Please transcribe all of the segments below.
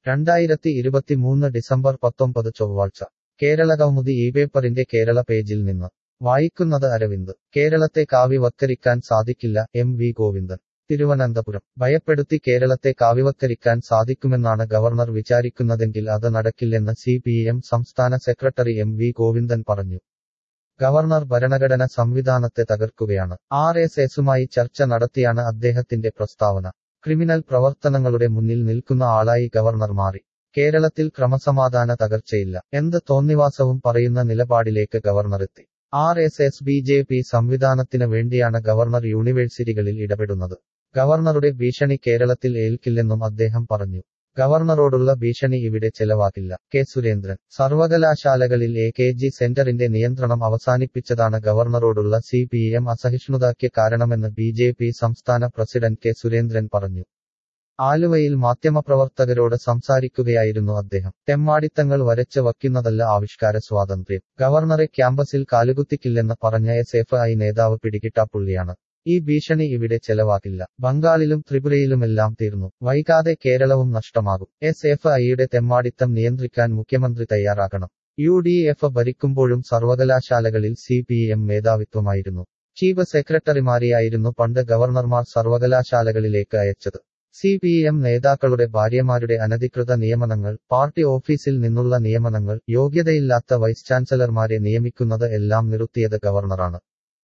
രണ്ടായിരത്തി ഇരുപത്തിമൂന്ന് ഡിസംബർ പത്തൊമ്പത് ചൊവ്വാഴ്ച കേരള കൗമുദി ഈ പേപ്പറിന്റെ കേരള പേജിൽ നിന്ന് വായിക്കുന്നത് അരവിന്ദ് കേരളത്തെ കാവ്യവത്കരിക്കാൻ സാധിക്കില്ല എം വി ഗോവിന്ദൻ തിരുവനന്തപുരം ഭയപ്പെടുത്തി കേരളത്തെ കാവ്യവത്കരിക്കാൻ സാധിക്കുമെന്നാണ് ഗവർണർ വിചാരിക്കുന്നതെങ്കിൽ അത് നടക്കില്ലെന്ന് സി പി എം സംസ്ഥാന സെക്രട്ടറി എം വി ഗോവിന്ദൻ പറഞ്ഞു ഗവർണർ ഭരണഘടന സംവിധാനത്തെ തകർക്കുകയാണ് ആർ എസ് എസുമായി ചർച്ച നടത്തിയാണ് അദ്ദേഹത്തിന്റെ പ്രസ്താവന ക്രിമിനൽ പ്രവർത്തനങ്ങളുടെ മുന്നിൽ നിൽക്കുന്ന ആളായി ഗവർണർ മാറി കേരളത്തിൽ ക്രമസമാധാന തകർച്ചയില്ല എന്ത് തോന്നിവാസവും പറയുന്ന നിലപാടിലേക്ക് ഗവർണർ എത്തി R S S B J P സംവിധാനത്തിന് വേണ്ടിയാണ് ഗവർണർ യൂണിവേഴ്സിറ്റികളിൽ ഇടപെടുന്നത് ഗവർണറുടെ ഭീഷണി കേരളത്തിൽ ഏൽക്കില്ലെന്നും അദ്ദേഹം പറഞ്ഞു ഗവർണറോടുള്ള ഭീഷണി ഇവിടെ ചെലവാക്കില്ല കെ സുരേന്ദ്രൻ സർവകലാശാലകളിൽ എ കെ ജി സെന്ററിന്റെ നിയന്ത്രണം അവസാനിപ്പിച്ചതാണ് ഗവർണറോടുള്ള സി പി എം അസഹിഷ്ണുതയ്ക്ക് കാരണമെന്ന് ബി ജെ പി സംസ്ഥാന പ്രസിഡന്റ് കെ സുരേന്ദ്രൻ പറഞ്ഞു ആലുവയിൽ മാധ്യമപ്രവർത്തകരോട് സംസാരിക്കുകയായിരുന്നു അദ്ദേഹം തെമ്മാടിത്തങ്ങൾ വരച്ച് വയ്ക്കുന്നതല്ല ആവിഷ്കാര സ്വാതന്ത്ര്യം ഗവർണറെ ക്യാമ്പസിൽ കാലുകുത്തിക്കില്ലെന്ന് പറഞ്ഞ എസ് എഫ് ഐ നേതാവ് പിടികിട്ടാപ്പുള്ളിയാണ് ഈ ഭീഷണി ഇവിടെ ചെലവാക്കില്ല ബംഗാളിലും ത്രിപുരയിലുമെല്ലാം തീർന്നു വൈകാതെ കേരളവും നഷ്ടമാകും എസ് എഫ് ഐയുടെ തെമ്മാടിത്തം നിയന്ത്രിക്കാൻ മുഖ്യമന്ത്രി തയ്യാറാകണം യു ഡി എഫ് ഭരിക്കുമ്പോഴും സർവകലാശാലകളിൽ സി പി എം മേധാവിത്വമായിരുന്നു ചീഫ് സെക്രട്ടറിമാരെയായിരുന്നു പണ്ട് ഗവർണർമാർ സർവകലാശാലകളിലേക്ക് അയച്ചത് സി പി എം നേതാക്കളുടെ ഭാര്യമാരുടെ അനധികൃത നിയമനങ്ങൾ പാർട്ടി ഓഫീസിൽ നിന്നുള്ള നിയമനങ്ങൾ യോഗ്യതയില്ലാത്ത വൈസ് ചാൻസലർമാരെ നിയമിക്കുന്നത് എല്ലാം നിർത്തിയത് ഗവർണറാണ്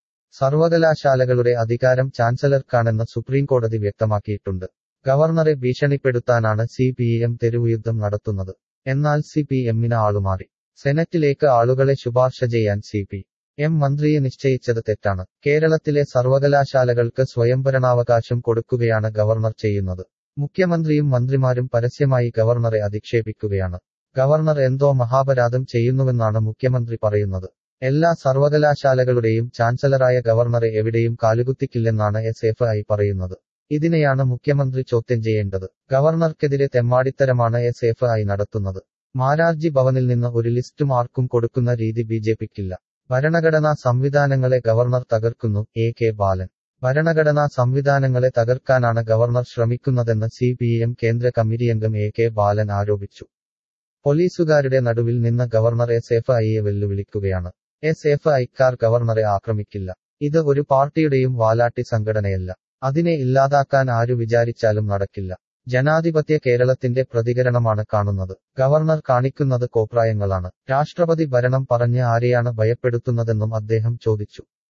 സർവകലാശാലകളുടെ അധികാരം ചാൻസലർക്കാണെന്ന് സുപ്രീംകോടതി വ്യക്തമാക്കിയിട്ടുണ്ട് ഗവർണറെ ഭീഷണിപ്പെടുത്താനാണ് സി പി എം തെരുവുയുദ്ധം നടത്തുന്നത് എന്നാൽ സി പി എമ്മിന് ആളുമാറി സെനറ്റിലേക്ക് ആളുകളെ ശുപാർശ ചെയ്യാൻ സി പി എം മന്ത്രിയെ നിശ്ചയിച്ചത് തെറ്റാണ് കേരളത്തിലെ സർവകലാശാലകൾക്ക് സ്വയംഭരണാവകാശം കൊടുക്കുകയാണ് ഗവർണർ ചെയ്യുന്നത് മുഖ്യമന്ത്രിയും മന്ത്രിമാരും പരസ്യമായി ഗവർണറെ അധിക്ഷേപിക്കുകയാണ് ഗവർണർ എന്തോ മഹാപരാധം ചെയ്യുന്നുവെന്നാണ് മുഖ്യമന്ത്രി പറയുന്നത് എല്ലാ സർവകലാശാലകളുടെയും ചാൻസലറായ ഗവർണറെ എവിടെയും കാലുകുത്തിക്കില്ലെന്നാണ് എസ് എഫ് ഐ പറയുന്നത് ഇതിനെയാണ് മുഖ്യമന്ത്രി ചോദ്യം ചെയ്യേണ്ടത് ഗവർണർക്കെതിരെ തെമ്മാടിത്തരമാണ് എസ് എഫ് ഐ നടത്തുന്നത് മാരാർജി ഭവനിൽ നിന്ന് ഒരു ലിസ്റ്റ് മാർക്കും കൊടുക്കുന്ന രീതി ബി ജെ പിക്കില്ല ഭരണഘടനാ സംവിധാനങ്ങളെ ഗവർണർ തകർക്കുന്നു എ കെ ബാലൻ ഭരണഘടനാ സംവിധാനങ്ങളെ തകർക്കാനാണ് ഗവർണർ ശ്രമിക്കുന്നതെന്ന് സി പി എം കേന്ദ്ര കമ്മിറ്റി അംഗം എ കെ ബാലൻ ആരോപിച്ചു പോലീസുകാരുടെ നടുവിൽ നിന്ന് ഗവർണർ എസ് എഫ് ഐയെ വെല്ലുവിളിക്കുകയാണ് എസ് എഫ് ഐക്കാർ ഗവർണറെ ആക്രമിക്കില്ല ഇത് ഒരു പാർട്ടിയുടെയും വാലാട്ടി സംഘടനയല്ല അതിനെ ഇല്ലാതാക്കാൻ ആരു വിചാരിച്ചാലും നടക്കില്ല ജനാധിപത്യ കേരളത്തിന്റെ പ്രതികരണമാണ് കാണുന്നത് ഗവർണർ കാണിക്കുന്നത് കോപ്രായങ്ങളാണ് രാഷ്ട്രപതി ഭരണം പറഞ്ഞ് ആരെയാണ് ഭയപ്പെടുത്തുന്നതെന്നും അദ്ദേഹം ചോദിച്ചു